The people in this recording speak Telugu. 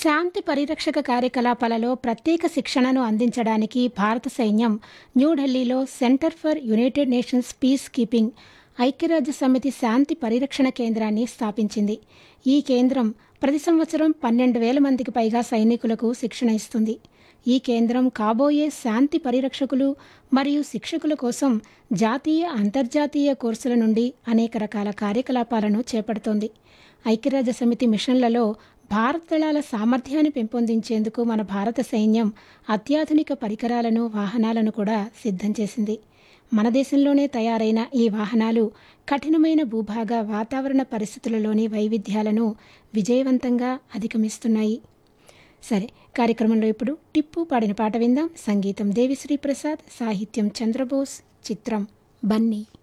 శాంతి పరిరక్షక కార్యకలాపాలలో ప్రత్యేక శిక్షణను అందించడానికి భారత సైన్యం న్యూఢిల్లీలో centre for United nations piece keeping ఐక్యరాజ్య సమితి శాంతి పరిరక్షణ కేంద్రాన్ని స్థాపించింది ఈ కేంద్రం ప్రతి సంవత్సరం పన్నెండు వేల మందికి పైగా సైనికులకు శిక్షణ ఇస్తుంది ఈ కేంద్రం కాబోయే శాంతి పరిరక్షకులు మరియు శిక్షకుల కోసం జాతీయ అంతర్జాతీయ కోర్సుల నుండి అనేక రకాల కార్యకలాపాలను చేపడుతోంది ఐక్యరాజ్య సమితి మిషన్లలో భారత దళాల సామర్థ్యాన్ని పెంపొందించేందుకు మన భారత సైన్యం అత్యాధునిక పరికరాలను వాహనాలను కూడా సిద్ధం చేసింది మన దేశంలోనే తయారైన ఈ వాహనాలు కఠినమైన భూభాగ వాతావరణ పరిస్థితులలోని వైవిధ్యాలను విజయవంతంగా అధిగమిస్తున్నాయి సరే కార్యక్రమంలో ఇప్పుడు టిప్పు పాడిన పాట విందాం సంగీతం దేవిశ్రీ ప్రసాద్ సాహిత్యం చంద్రబోస్ చిత్రం బన్నీ